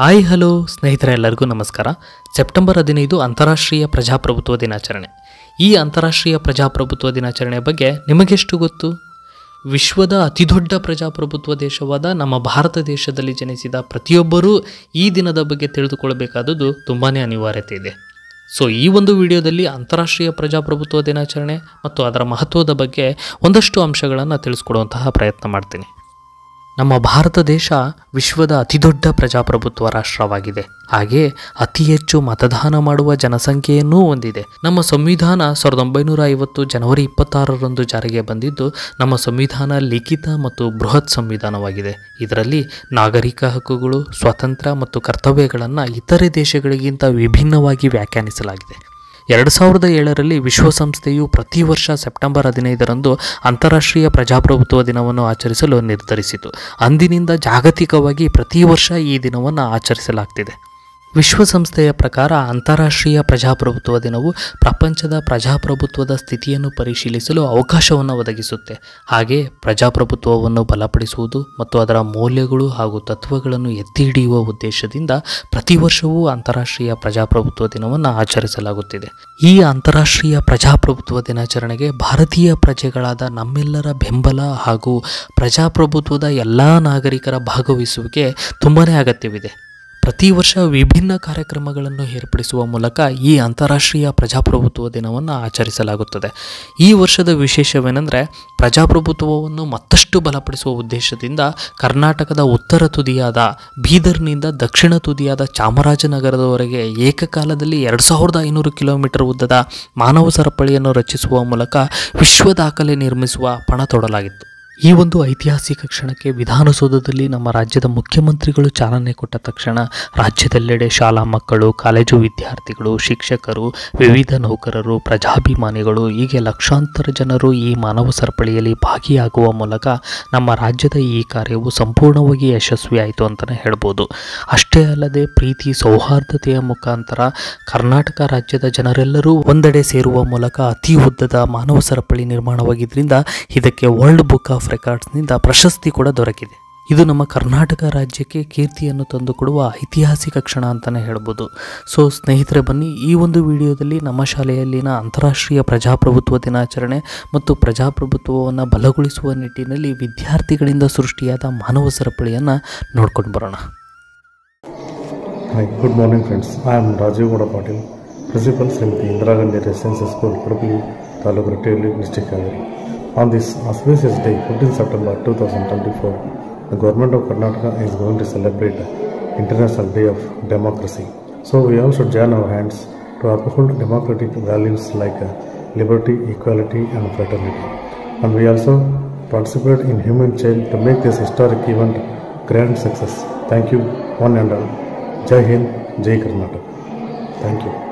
Hi hello ಸ್ನೇಹಿತರೆ ಎಲ್ಲರಿಗೂ ನಮಸ್ಕಾರ ಸೆಪ್ಟೆಂಬರ್ ಹದಿನೈದು ಅಂತಾರಾಷ್ಟ್ರೀಯ ಪ್ರಜಾಪ್ರಭುತ್ವ ದಿನಾಚರಣೆ ಈ ಅಂತಾರಾಷ್ಟ್ರೀಯ ಪ್ರಜಾಪ್ರಭುತ್ವ ದಿನಾಚರಣೆ ಬಗ್ಗೆ ನಿಮಗೆಷ್ಟು ಗೊತ್ತು ವಿಶ್ವದ ಅತಿದೊಡ್ಡ ಪ್ರಜಾಪ್ರಭುತ್ವ ದೇಶವಾದ ನಮ್ಮ ಭಾರತ ದೇಶದಲ್ಲಿ ಜನಿಸಿದ ಪ್ರತಿಯೊಬ್ಬರೂ ಈ ದಿನದ ಬಗ್ಗೆ ತಿಳಿದುಕೊಳ್ಳಬೇಕಾದದ್ದು ತುಂಬಾ ಅನಿವಾರ್ಯತೆ ಇದೆ ಸೊ ಈ ಒಂದು ವಿಡಿಯೋದಲ್ಲಿ ಅಂತಾರಾಷ್ಟ್ರೀಯ ಪ್ರಜಾಪ್ರಭುತ್ವ ದಿನಾಚರಣೆ ಮತ್ತು ಅದರ ಮಹತ್ವದ ಬಗ್ಗೆ ಒಂದಷ್ಟು ಅಂಶಗಳನ್ನು ತಿಳಿಸ್ಕೊಡುವಂತಹ ಪ್ರಯತ್ನ ಮಾಡ್ತೀನಿ ನಮ್ಮ ಭಾರತ ದೇಶ ವಿಶ್ವದ ಅತಿದೊಡ್ಡ ಪ್ರಜಾಪ್ರಭುತ್ವ ರಾಷ್ಟ್ರವಾಗಿದೆ ಹಾಗೆ ಅತಿ ಹೆಚ್ಚು ಮತದಾನ ಮಾಡುವ ಜನಸಂಖ್ಯೆಯನ್ನೂ ಹೊಂದಿದೆ ನಮ್ಮ ಸಂವಿಧಾನ ಸಾವಿರದ ಒಂಬೈನೂರ ಐವತ್ತು ಜನವರಿ ಇಪ್ಪತ್ತಾರರಂದು ಜಾರಿಗೆ ಬಂದಿದ್ದು ನಮ್ಮ ಸಂವಿಧಾನ ಲಿಖಿತ ಮತ್ತು ಬೃಹತ್ ಸಂವಿಧಾನವಾಗಿದೆ ಇದರಲ್ಲಿ ನಾಗರಿಕ ಹಕ್ಕುಗಳು ಸ್ವಾತಂತ್ರ್ಯ ಮತ್ತು ಕರ್ತವ್ಯಗಳನ್ನು ಇತರೆ ದೇಶಗಳಿಗಿಂತ ವಿಭಿನ್ನವಾಗಿ ವ್ಯಾಖ್ಯಾನಿಸಲಾಗಿದೆ ಎರಡು ಸಾವಿರದ ಏಳರಲ್ಲಿ ವಿಶ್ವಸಂಸ್ಥೆಯು ಪ್ರತಿ ವರ್ಷ ಸೆಪ್ಟೆಂಬರ್ ಹದಿನೈದರಂದು ಅಂತಾರಾಷ್ಟ್ರೀಯ ಪ್ರಜಾಪ್ರಭುತ್ವ ದಿನವನ್ನು ಆಚರಿಸಲು ನಿರ್ಧರಿಸಿತು ಅಂದಿನಿಂದ ಜಾಗತಿಕವಾಗಿ ಪ್ರತಿ ವರ್ಷ ಈ ದಿನವನ್ನು ಆಚರಿಸಲಾಗ್ತಿದೆ ವಿಶ್ವಸಂಸ್ಥೆಯ ಪ್ರಕಾರ ಅಂತಾರಾಷ್ಟ್ರೀಯ ಪ್ರಜಾಪ್ರಭುತ್ವ ದಿನವು ಪ್ರಪಂಚದ ಪ್ರಜಾಪ್ರಭುತ್ವದ ಸ್ಥಿತಿಯನ್ನು ಪರಿಶೀಲಿಸಲು ಅವಕಾಶವನ್ನು ಒದಗಿಸುತ್ತೆ ಹಾಗೆ ಪ್ರಜಾಪ್ರಭುತ್ವವನ್ನು ಬಲಪಡಿಸುವುದು ಮತ್ತು ಅದರ ಮೌಲ್ಯಗಳು ಹಾಗೂ ತತ್ವಗಳನ್ನು ಎತ್ತಿ ಹಿಡಿಯುವ ಉದ್ದೇಶದಿಂದ ಪ್ರತಿ ವರ್ಷವೂ ಅಂತಾರಾಷ್ಟ್ರೀಯ ಪ್ರಜಾಪ್ರಭುತ್ವ ದಿನವನ್ನು ಆಚರಿಸಲಾಗುತ್ತಿದೆ ಈ ಅಂತಾರಾಷ್ಟ್ರೀಯ ಪ್ರಜಾಪ್ರಭುತ್ವ ದಿನಾಚರಣೆಗೆ ಭಾರತೀಯ ಪ್ರಜೆಗಳಾದ ನಮ್ಮೆಲ್ಲರ ಬೆಂಬಲ ಹಾಗೂ ಪ್ರಜಾಪ್ರಭುತ್ವದ ಎಲ್ಲ ನಾಗರಿಕರ ಭಾಗವಹಿಸುವಿಕೆ ತುಂಬಾ ಅಗತ್ಯವಿದೆ ಪ್ರತಿ ವರ್ಷ ವಿಭಿನ್ನ ಕಾರ್ಯಕ್ರಮಗಳನ್ನು ಏರ್ಪಡಿಸುವ ಮೂಲಕ ಈ ಅಂತಾರಾಷ್ಟ್ರೀಯ ಪ್ರಜಾಪ್ರಭುತ್ವ ದಿನವನ್ನು ಆಚರಿಸಲಾಗುತ್ತದೆ ಈ ವರ್ಷದ ವಿಶೇಷವೇನೆಂದರೆ ಪ್ರಜಾಪ್ರಭುತ್ವವನ್ನು ಮತ್ತಷ್ಟು ಬಲಪಡಿಸುವ ಉದ್ದೇಶದಿಂದ ಕರ್ನಾಟಕದ ಉತ್ತರ ತುದಿಯಾದ ಬೀದರ್ನಿಂದ ದಕ್ಷಿಣ ತುದಿಯಾದ ಚಾಮರಾಜನಗರದವರೆಗೆ ಏಕಕಾಲದಲ್ಲಿ ಎರಡು ಸಾವಿರದ ಐನೂರು ಕಿಲೋಮೀಟರ್ ಉದ್ದದ ಮಾನವ ಸರಪಳಿಯನ್ನು ರಚಿಸುವ ಮೂಲಕ ವಿಶ್ವ ದಾಖಲೆ ನಿರ್ಮಿಸುವ ಪಣ ತೊಡಲಾಗಿತ್ತು ಈ ಒಂದು ಐತಿಹಾಸಿಕ ಕ್ಷಣಕ್ಕೆ ವಿಧಾನಸೌಧದಲ್ಲಿ ನಮ್ಮ ರಾಜ್ಯದ ಮುಖ್ಯಮಂತ್ರಿಗಳು ಚಾಲನೆ ಕೊಟ್ಟ ತಕ್ಷಣ ರಾಜ್ಯದೆಲ್ಲೆಡೆ ಶಾಲಾ ಮಕ್ಕಳು ಕಾಲೇಜು ವಿದ್ಯಾರ್ಥಿಗಳು ಶಿಕ್ಷಕರು ವಿವಿಧ ನೌಕರರು ಪ್ರಜಾಭಿಮಾನಿಗಳು ಹೀಗೆ ಲಕ್ಷಾಂತರ ಜನರು ಈ ಮಾನವ ಸರಪಳಿಯಲ್ಲಿ ಭಾಗಿಯಾಗುವ ಮೂಲಕ ನಮ್ಮ ರಾಜ್ಯದ ಈ ಕಾರ್ಯವು ಸಂಪೂರ್ಣವಾಗಿ ಯಶಸ್ವಿಯಾಯಿತು ಅಂತಲೇ ಹೇಳ್ಬೋದು ಅಷ್ಟೇ ಅಲ್ಲದೆ ಪ್ರೀತಿ ಸೌಹಾರ್ದತೆಯ ಮುಖಾಂತರ ಕರ್ನಾಟಕ ರಾಜ್ಯದ ಜನರೆಲ್ಲರೂ ಒಂದೆಡೆ ಸೇರುವ ಮೂಲಕ ಅತಿ ಉದ್ದದ ಮಾನವ ಸರಪಳಿ ನಿರ್ಮಾಣವಾಗಿದ್ದರಿಂದ ಇದಕ್ಕೆ ವರ್ಲ್ಡ್ ಬುಕ್ ಆಫ್ ರೆಕಾರ್ಡ್ಸ್ನಿಂದ ಪ್ರಶಸ್ತಿ ಕೂಡ ದೊರಕಿದೆ ಇದು ನಮ್ಮ ಕರ್ನಾಟಕ ರಾಜ್ಯಕ್ಕೆ ಕೀರ್ತಿಯನ್ನು ತಂದುಕೊಡುವ ಐತಿಹಾಸಿಕ ಕ್ಷಣ ಅಂತಲೇ ಹೇಳ್ಬೋದು ಸೊ ಸ್ನೇಹಿತರೆ ಬನ್ನಿ ಈ ಒಂದು ವಿಡಿಯೋದಲ್ಲಿ ನಮ್ಮ ಶಾಲೆಯಲ್ಲಿನ ಅಂತಾರಾಷ್ಟ್ರೀಯ ಪ್ರಜಾಪ್ರಭುತ್ವ ದಿನಾಚರಣೆ ಮತ್ತು ಪ್ರಜಾಪ್ರಭುತ್ವವನ್ನು ಬಲಗೊಳಿಸುವ ನಿಟ್ಟಿನಲ್ಲಿ ವಿದ್ಯಾರ್ಥಿಗಳಿಂದ ಸೃಷ್ಟಿಯಾದ ಮಾನವ ಸರಪಳಿಯನ್ನು ನೋಡ್ಕೊಂಡು ಬರೋಣ Hi, good morning friends. I am Rajiv Gowda Patil, Principal Srimati Indira Gandhi Residential School, Padapalli, Taluk Rettively, District Haveri. On this auspicious day, 15 September 2024, the Government of Karnataka is going to celebrate International Day of Democracy. So we all should join our hands to uphold democratic values like uh, liberty, equality and fraternity. And we also participate in human chain to make this historic event grand success. Thank you, one and all. Jai Hind, Jai Karnataka. Thank you.